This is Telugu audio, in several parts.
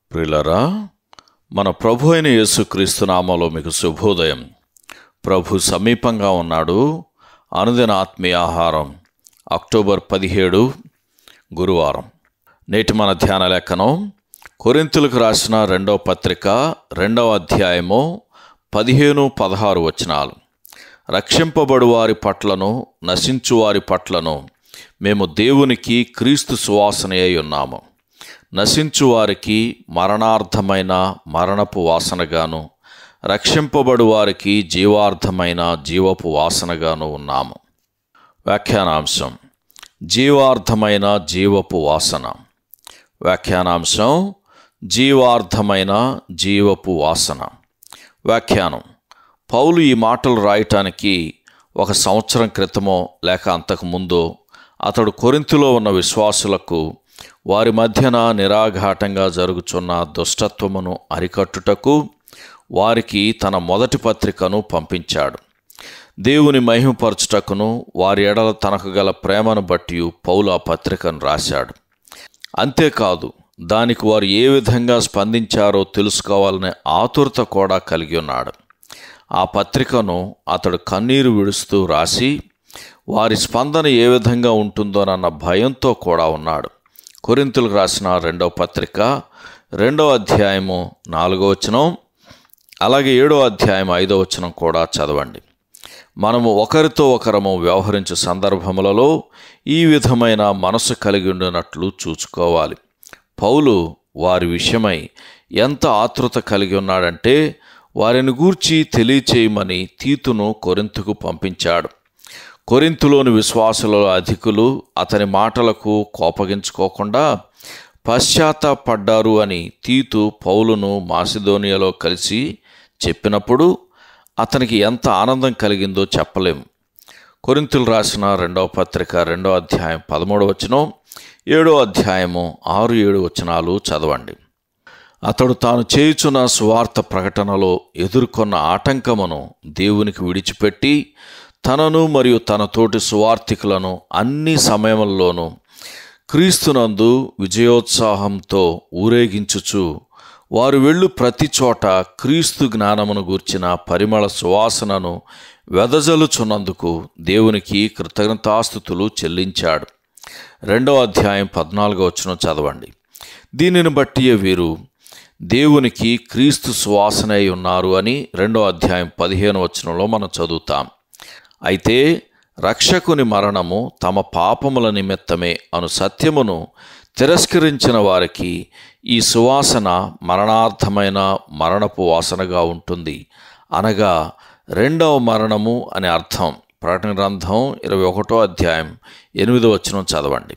ప్రిలరా మన ప్రభు అయిన యేసుక్రీస్తు నామలో మీకు శుభోదయం ప్రభు సమీపంగా ఉన్నాడు అనుదిన ఆత్మీయ ఆహారం అక్టోబర్ పదిహేడు గురువారం నేటి మన ధ్యాన లేఖనం కొరింతులకు రాసిన రెండవ పత్రిక రెండవ అధ్యాయము పదిహేను పదహారు వచనాలు రక్షింపబడు వారి పట్లను నశించు వారి పట్లను మేము దేవునికి క్రీస్తు సువాసన అయి ఉన్నాము నశించు వారికి మరణార్థమైన మరణపు వాసనగాను రక్షింపబడు వారికి జీవార్థమైన జీవపు వాసనగాను ఉన్నాము వ్యాఖ్యానాంశం జీవార్థమైన జీవపు వాసన వ్యాఖ్యానాంశం జీవార్థమైన జీవపు వాసన వ్యాఖ్యానం పౌలు ఈ మాటలు రాయటానికి ఒక సంవత్సరం క్రితమో లేక అంతకు ముందో అతడు కొరింతిలో ఉన్న విశ్వాసులకు వారి మధ్యన నిరాఘాటంగా జరుగుచున్న దుష్టత్వమును అరికట్టుటకు వారికి తన మొదటి పత్రికను పంపించాడు దేవుని మహిమపరచుటకును వారి ఎడల తనకు గల ప్రేమను బట్టి పౌలు ఆ పత్రికను రాశాడు అంతేకాదు దానికి వారు ఏ విధంగా స్పందించారో తెలుసుకోవాలనే ఆతురత కూడా కలిగి ఉన్నాడు ఆ పత్రికను అతడు కన్నీరు విడుస్తూ రాసి వారి స్పందన ఏ విధంగా ఉంటుందోనన్న భయంతో కూడా ఉన్నాడు కొరింతులకు రాసిన రెండవ పత్రిక రెండవ అధ్యాయము నాలుగో వచనం అలాగే ఏడో అధ్యాయం ఐదో వచనం కూడా చదవండి మనము ఒకరితో ఒకరము వ్యవహరించే సందర్భములలో ఈ విధమైన మనసు కలిగి ఉండినట్లు చూసుకోవాలి పౌలు వారి విషయమై ఎంత ఆతృత కలిగి ఉన్నాడంటే వారిని గూర్చి తెలియచేయమని తీతును కొరింతుకు పంపించాడు కొరింతులోని విశ్వాసుల అధికులు అతని మాటలకు కోపగించుకోకుండా పశ్చాత్తాపడ్డారు అని తీతు పౌలును మాసిదోనియాలో కలిసి చెప్పినప్పుడు అతనికి ఎంత ఆనందం కలిగిందో చెప్పలేము కొరింతులు రాసిన రెండవ పత్రిక రెండవ అధ్యాయం పదమూడవ వచనం ఏడో అధ్యాయము ఆరు ఏడు వచనాలు చదవండి అతడు తాను చేయుచున్న సువార్త ప్రకటనలో ఎదుర్కొన్న ఆటంకమును దేవునికి విడిచిపెట్టి తనను మరియు తన తోటి సువార్థికులను అన్ని సమయముల్లోనూ క్రీస్తునందు విజయోత్సాహంతో ఊరేగించుచు వారు వెళ్ళు ప్రతి చోట క్రీస్తు జ్ఞానమును గూర్చిన పరిమళ సువాసనను వెదజల్లుచున్నందుకు దేవునికి కృతజ్ఞతాస్థుతులు చెల్లించాడు రెండవ అధ్యాయం పద్నాలుగో వచనం చదవండి దీనిని బట్టి వీరు దేవునికి క్రీస్తు సువాసన అయి ఉన్నారు అని రెండో అధ్యాయం పదిహేను వచనంలో మనం చదువుతాం అయితే రక్షకుని మరణము తమ పాపముల నిమిత్తమే అను సత్యమును తిరస్కరించిన వారికి ఈ సువాసన మరణార్థమైన మరణపు వాసనగా ఉంటుంది అనగా రెండవ మరణము అనే అర్థం ప్రకటన గ్రంథం ఇరవై ఒకటో అధ్యాయం ఎనిమిదో వచనం చదవండి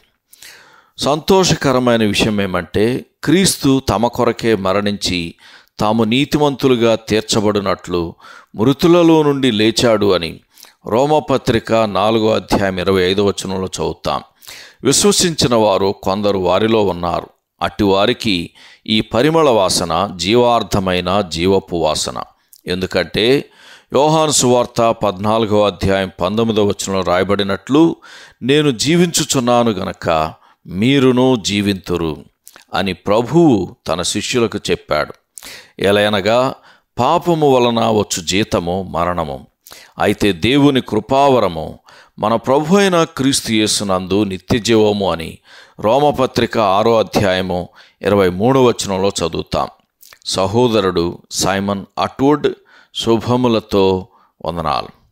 సంతోషకరమైన విషయం ఏమంటే క్రీస్తు తమ కొరకే మరణించి తాము నీతిమంతులుగా తీర్చబడినట్లు మృతులలో నుండి లేచాడు అని రోమపత్రిక నాలుగో అధ్యాయం ఇరవై ఐదో వచనంలో చదువుతాం విశ్వసించిన వారు కొందరు వారిలో ఉన్నారు అట్టి వారికి ఈ పరిమళ వాసన జీవార్థమైన జీవపు వాసన ఎందుకంటే యోహాను సువార్త పద్నాలుగో అధ్యాయం పంతొమ్మిదో వచనంలో రాయబడినట్లు నేను జీవించుచున్నాను గనక మీరును జీవింతురు అని ప్రభువు తన శిష్యులకు చెప్పాడు ఎలయనగా పాపము వలన వచ్చు జీతము మరణము అయితే దేవుని కృపావరము మన ప్రభు అయిన క్రీస్తు యేసునందు నిత్యజీవము అని రోమపత్రిక ఆరో అధ్యాయము ఇరవై మూడో వచనంలో చదువుతాం సహోదరుడు సైమన్ అట్వుడ్ శుభములతో వందనాలు